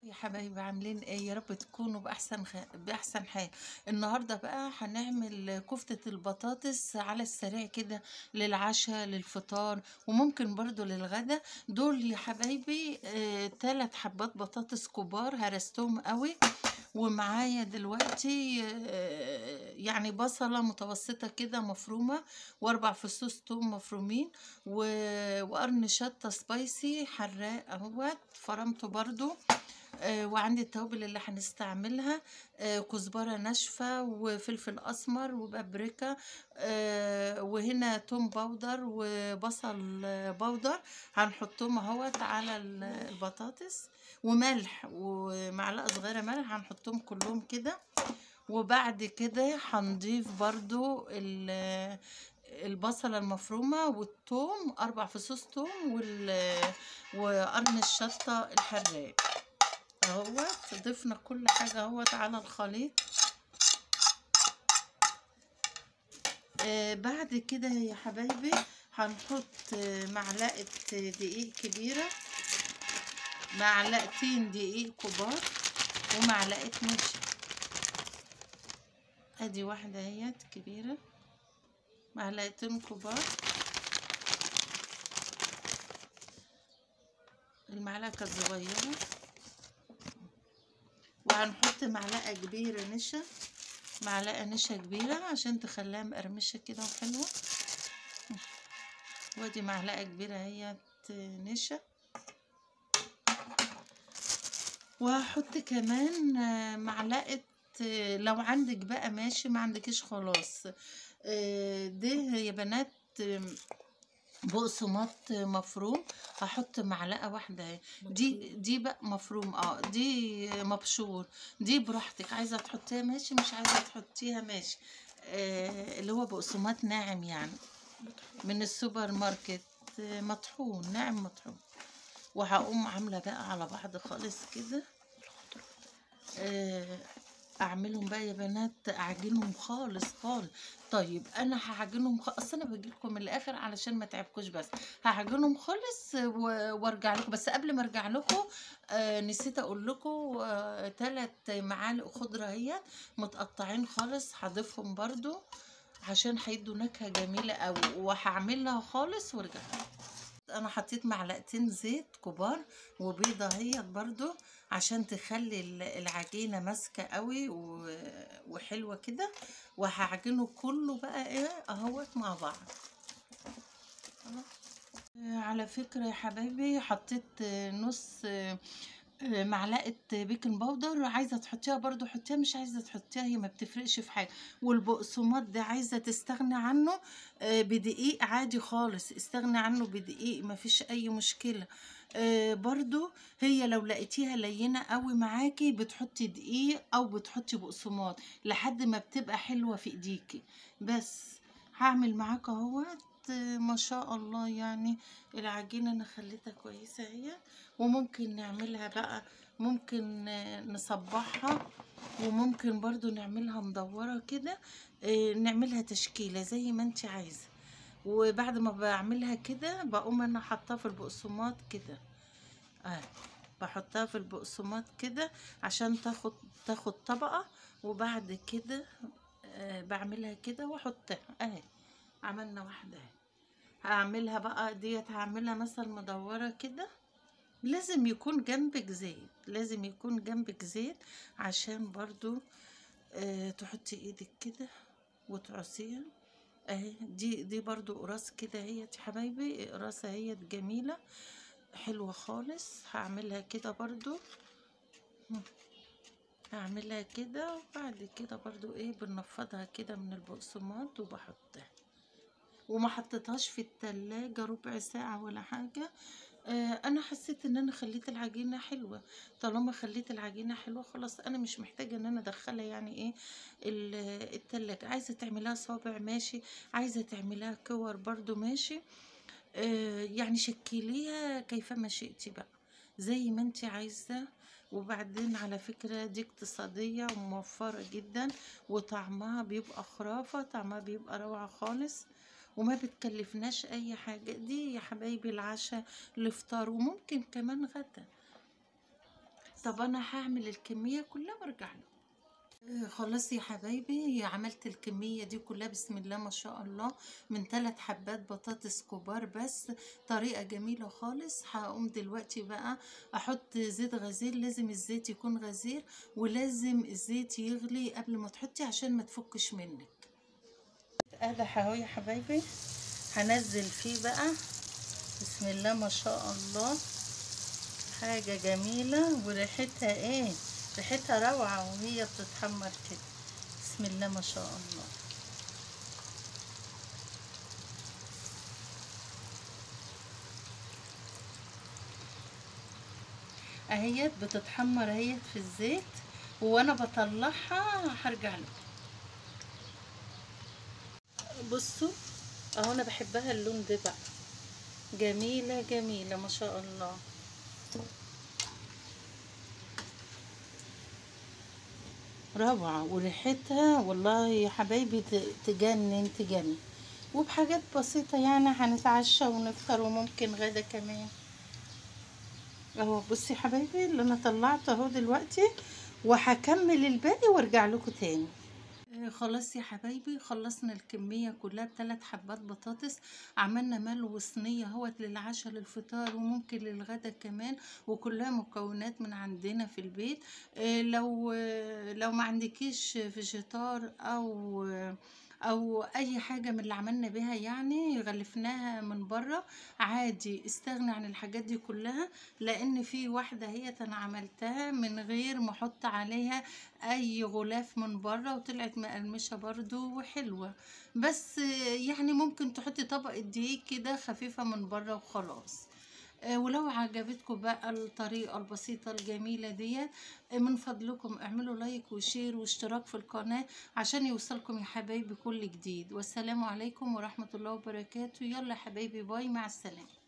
يا حبايبي عاملين ايه يا رب تكونوا باحسن خ... باحسن حال النهارده بقى هنعمل كفتة البطاطس على السريع كده للعشاء للفطار وممكن برضو للغدا دول يا حبايبي آه... تلات حبات بطاطس كبار هرستهم قوي ومعايا دلوقتي آه، يعني بصلة متوسطة كده مفرومة واربع فصوص توم مفرومين و- وقرن شطة سبايسي حراق اهوت فرمته برضو آه، وعندي التوابل اللي هنستعملها آه، كزبرة ناشفة وفلفل أسمر وبابريكا آه، وهنا توم باودر وبصل آه، باودر هنحطهم اهوت على ال- البطاطس وملح ومعلقة صغيرة ملح هنحطهم كلهم كده وبعد كده هنضيف برضو ال- البصلة المفرومة والثوم أربع فصوص ثوم وال- وقرن الشطة الحراق اهوت ضفنا كل حاجة اهوت على الخليط آه بعد كده يا حبايبي هنحط آه، معلقة دقيق كبيرة معلقتين دقيق كبار ومعلقة نشا ادي واحدة اهيت كبيرة معلقتين كبار المعلقة الصغيرة وهنحط معلقة كبيرة نشا معلقة نشا كبيرة عشان تخليها مقرمشة كده وحلوة وادي معلقة كبيرة اهيت نشا وهحط كمان آه، معلقة آه، لو عندك بقى ماشي ما عندكش خلاص آه، ده يا بنات آم، بقسماط مفروم هحط معلقة واحدة اهي. دي دي بقى مفروم اه دي مبشور دي براحتك عايزة تحطيها ماشي مش عايزة تحطيها ماشي آه اللي هو بقسماط ناعم يعني من السوبر ماركت آه، مطحون ناعم مطحون وهقوم عاملة بقى على بعض خالص كده آه، اعملهم بقى يا بنات اعجنهم خالص خالص طيب انا هعجنهم خ... اصل انا باجي لكم من الاخر علشان ما تعبكوش بس هعجنهم خالص و... وارجع لكم بس قبل ما ارجع لكم آه نسيت اقول لكم آه ثلاث معالق خضره اهيت متقطعين خالص هضيفهم برضو عشان هيدوا نكهه جميله قوي وهعملها خالص وارجع انا حطيت معلقتين زيت كبار وبيضه اهيت برضو عشان تخلي ال- العجينه ماسكه قوي و- وحلوه كده وهعجنه كله بقى ايه اهوت مع بعض آه، على فكرة يا حبايبي حطيت آه، نص آه، آه، معلقة بيكنج باودر عايزة تحطيها برضو حطيها مش عايزة تحطيها هي ما بتفرقش في حاجة والبقسماط ده عايزة تستغني عنه آه، بدقيق عادي خالص استغني عنه بدقيق ما فيش أي مشكلة آه، برضو هي لو لقيتيها لينة قوي معاكي بتحطي دقيق أو بتحطي بقسماط لحد ما بتبقى حلوة في ايديكي بس هعمل معاك اهوت آه، ما شاء الله يعني العجينة انا خليتها كويسة اهي وممكن نعملها بقى ممكن آه، نصبحها وممكن برضو نعملها مدورة كده آه، نعملها تشكيلة زي ما انت عايزة وبعد ما بعملها كده بقوم انا حاطاها في البقسماط كده اه بحطها في البقسماط كده عشان تاخد تاخد طبقة وبعد كده آه بعملها كده واحطها اهي عملنا واحدة اهي هعملها بقى ديت هعملها مثلا مدورة كده لازم يكون جنبك زيت لازم يكون جنبك زيت عشان برضو آه تحطي ايدك كده وتعصيها اهي دي دي برضو قراص كده هي يا حبايبي قراصة هي جميلة حلوة خالص هعملها كده برضو مم. هعملها كده وبعد كده برضو ايه بنفضها كده من البقسماط وبحطها وما حطيتهاش في التلاجة ربع ساعة ولا حاجة آه انا حسيت ان انا خليت العجينة حلوة طالما خليت العجينة حلوة خلاص انا مش محتاجة ان انا ادخلها يعني ايه ال- التلاجة عايزة تعملها صابع ماشي عايزة تعملها كور برضو ماشي آه يعني شكليها كيفما شئتي بقى زي ما انت عايزة وبعدين على فكرة دي اقتصادية وموفرة جدا وطعمها بيبقى خرافة طعمها بيبقى روعة خالص وما بتكلفناش اي حاجة دي يا حبايبي العشاء الافطار وممكن كمان غدا طب انا هعمل الكميه كلها وارجع لكم آه، خلاص يا حبايبي عملت الكمية دي كلها بسم الله ما شاء الله من ثلاث حبات بطاطس كبار بس طريقة جميلة خالص هقوم دلوقتي بقى احط زيت غزير لازم الزيت يكون غزير ولازم الزيت يغلي قبل ما تحطي عشان ما تفكش منك قادح اهو يا حبايبي هنزل فيه بقى بسم الله ما شاء الله حاجة جميلة وريحتها ايه ريحتها روعة وهي بتتحمر كده بسم الله ما شاء الله اهيت بتتحمر اهيت في الزيت وانا بطلعها هرجع لكم بصوا اهو انا بحبها اللون ده بقى جميلة جميلة ما شاء الله روعة وريحتها والله يا حبايبي ت- تجنن تجنن وبحاجات بسيطة يعني هنتعشى ونفطر وممكن غدا كمان اهو بصي يا حبايبي اللي انا طلعته اهو دلوقتي وهكمل الباقي وارجع لكم تاني آه، خلاص يا حبايبي خلصنا الكمية كلها بثلاث حبات بطاطس عملنا ملو صينية اهوت للعشاء للفطار وممكن للغدا كمان وكلها مكونات من عندنا في البيت آه، لو آه، لو ما عندكيش فيجيتار او آه، او اي حاجه من اللي عملنا بيها يعني غلفناها من بره عادي استغنى عن الحاجات دي كلها لان في واحده هي انا عملتها من غير ما احط عليها اي غلاف من بره وطلعت مقرمشه برضو وحلوه بس يعني ممكن تحطي طبقه دقيق كده خفيفه من بره وخلاص آه، ولو عجبتكم بقى الطريقة البسيطة الجميلة ديت آه، من فضلكم اعملوا لايك وشير واشتراك في القناة عشان يوصلكم يا حبايبي كل جديد والسلام عليكم ورحمة الله وبركاته يلا يا حبايبي باي مع السلامة